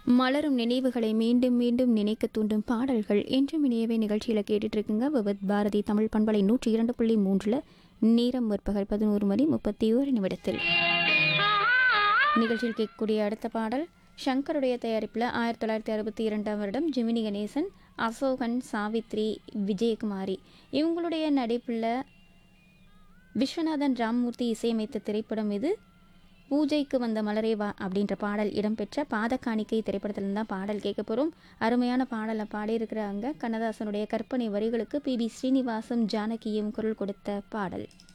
மலரும் நினைவுகளை மீண்டும் மீண்டும் நினைக்க தூண்டும் பாடல்கள் என்றும் இணையவே நிகழ்ச்சியில் கேட்டுட்டு இருக்குங்க விவத் பாரதி தமிழ் பண்பலை நூற்றி இரண்டு புள்ளி மூன்றில் நேரம் முற்பகல் பதினோரு மணி முப்பத்தி ஓரு நிமிடத்தில் நிகழ்ச்சியில் கேட்கக்கூடிய அடுத்த பாடல் சங்கருடைய தயாரிப்பில் ஆயிரத்தி தொள்ளாயிரத்தி அறுபத்தி இரண்டாம் வருடம் ஜெமினி கணேசன் அசோகன் சாவித்ரி விஜயகுமாரி இவங்களுடைய நடிப்பில் விஸ்வநாதன் ராம்மூர்த்தி இசையமைத்த திரைப்படம் இது பூஜைக்கு வந்த மலரேவா அப்படின்ற பாடல் இடம்பெற்ற பாதகாணிக்கை திரைப்படத்துல தான் பாடல் கேட்க போகிறோம் அருமையான பாடலை பாடியிருக்கிறாங்க கண்ணதாசனுடைய கற்பனை வரிகளுக்கு பி பி ஸ்ரீனிவாசம் ஜானகியும் குரல் கொடுத்த பாடல்